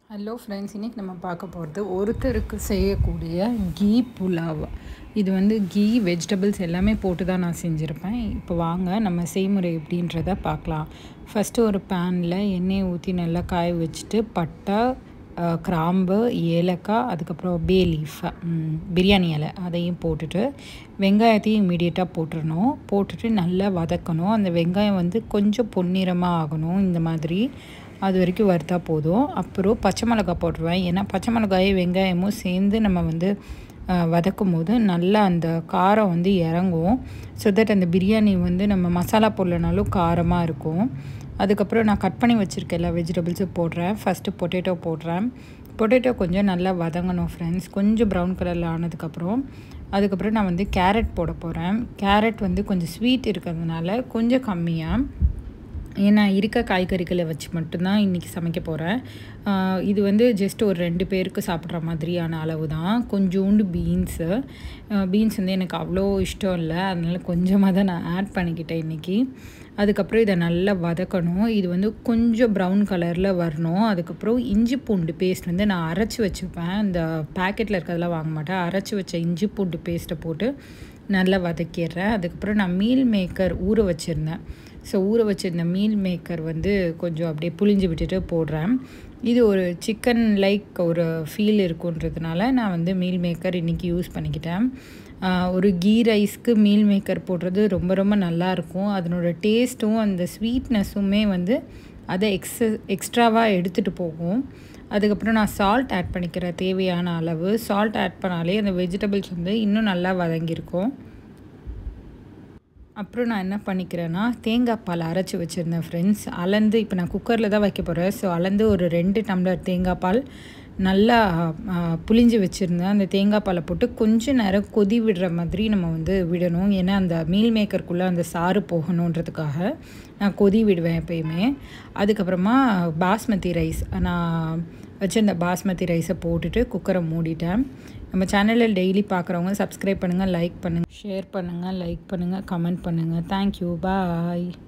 hello friends இன்றைக்கி நம்ம பார்க்க போகிறது ஒருத்தருக்கு செய்யக்கூடிய கீ புலாவ் இது வந்து கீ வெஜிடபிள்ஸ் எல்லாமே போட்டு தான் நான் செஞ்சுருப்பேன் இப்போ வாங்க நம்ம செய்முறை எப்படின்றத பார்க்கலாம் ஃபஸ்ட்டு ஒரு பேனில் எண்ணெயை ஊற்றி நல்லா காய வச்சுட்டு பட்டை அஹ், கிராம்பு ஏலக்காய் அதுக்கப்புறம் பே லீஃப் பிரியாணி இலை அதையும் போட்டுட்டு வெங்காயத்தையும் இமீடியட்டாக போட்டுடணும் போட்டுட்டு நல்லா வதக்கணும் அந்த வெங்காயம் வந்து கொஞ்சம் பொன்னிறமாக ஆகணும் இந்த மாதிரி அது வரைக்கும் வறுத்தா போதும் அப்புறம் பச்சை மிளகாய் போட்டுருவேன் ஏன்னா பச்சை மிளகாயும் வெங்காயமும் சேர்ந்து நம்ம வந்து அஹ், வதக்கும் போது நல்லா அந்த காரம் வந்து இறங்கும் ஸோ தட் அந்த பிரியாணி வந்து நம்ம மசாலா போடலனாலும் காரமாக இருக்கும் அதுக்கப்புறம் நான் கட் பண்ணி வச்சுருக்க எல்லா வெஜிடபிள்ஸும் போடுறேன் ஃபஸ்ட்டு பொட்டேட்டோ போடுறேன் பொட்டேட்டோ கொஞ்சம் நல்லா வதங்கணும் ஃப்ரெண்ட்ஸ் கொஞ்சம் ப்ரௌன் கலரில் ஆனதுக்கப்புறம் அதுக்கப்புறம் நான் வந்து கேரட் போட போகிறேன் கேரட் வந்து கொஞ்சம் ஸ்வீட் இருக்கிறதுனால கொஞ்சம் கம்மியாக ஏன்னா இருக்க காய்கறிகளை வச்சு மட்டும்தான் இன்றைக்கி சமைக்க போகிறேன் இது வந்து ஜஸ்ட் ஒரு ரெண்டு பேருக்கு சாப்பிட்ற மாதிரியான அளவு தான் கொஞ்சோண்டு பீன்ஸு பீன்ஸ் வந்து எனக்கு அவ்வளோ இஷ்டம் இல்லை அதனால் கொஞ்சமாக தான் நான் ஆட் பண்ணிக்கிட்டேன் இன்றைக்கி அதுக்கப்புறம் இதை நல்லா வதக்கணும் இது வந்து கொஞ்சம் ப்ரௌன் கலரில் வரணும் அதுக்கப்புறம் இஞ்சி பூண்டு பேஸ்ட் வந்து நான் அரைச்சி வச்சுப்பேன் இந்த பேக்கெட்டில் இருக்கிறதெல்லாம் வாங்க மாட்டேன் அரைச்சி வச்ச இஞ்சி பூண்டு பேஸ்ட்டை போட்டு நல்லா வதக்கிடுறேன் அதுக்கப்புறம் நான் மீல் மேக்கர் ஊற வச்சுருந்தேன் ஸோ ஊற வச்சிருந்த மீல் மேக்கர் வந்து கொஞ்சம் அப்படியே புளிஞ்சு விட்டுட்டு போடுறேன் இது ஒரு சிக்கன் லைக் ஒரு ஃபீல் இருக்குன்றதுனால நான் வந்து மீல் மேக்கர் இன்றைக்கி யூஸ் பண்ணிக்கிட்டேன் ஆஹ் ஒரு கீ ரைஸ்க்கு மீல் மேக்கர் போடுறது ரொம்ப ரொம்ப நல்லாயிருக்கும் அதனோட டேஸ்ட்டும் அந்த ஸ்வீட்னஸுமே வந்து அதை எக்ஸ எக்ஸ்ட்ராவாக எடுத்துகிட்டு போகும் அதுக்கப்புறம் நான் சால்ட் ஆட் பண்ணிக்கிறேன் தேவையான அளவு சால்ட் ஆட் பண்ணாலே அந்த வெஜிடபிள்ஸ் வந்து இன்னும் நல்லா வதங்கியிருக்கும் அப்புறம் நான் என்ன பண்ணிக்கிறேன்னா தேங்காய் பால் அரைச்சி வச்சுருந்தேன் ஃப்ரெண்ட்ஸ் அளந்து இப்போ நான் குக்கரில் தான் வைக்க போகிறேன் ஸோ அளந்து ஒரு ரெண்டு டம்ளர் தேங்காய் பால் நல்லா ஆ, புளிஞ்சு வச்சுருந்தேன் அந்த தேங்காய் பாலை போட்டு கொஞ்ச நேரம் கொதி விடுற மாதிரி நம்ம வந்து விடணும் ஏன்னா அந்த மீல் மேக்கருக்குள்ளே அந்த சாறு போகணுன்றதுக்காக நான் கொதி விடுவேன் எப்பயுமே அதுக்கப்புறமா பாஸ்மதி ரைஸ் நான் வச்சிருந்த பாஸ்மதி ரைஸை போட்டுட்டு குக்கரை மூடிட்டேன் நம்ம சேனலில் டெய்லி பார்க்குறவங்க சப்ஸ்கிரைப் பண்ணுங்கள் லைக் பண்ணுங்கள் ஷேர் பண்ணுங்கள் லைக் பண்ணுங்கள் கமெண்ட் பண்ணுங்கள் தேங்க்யூ பாய்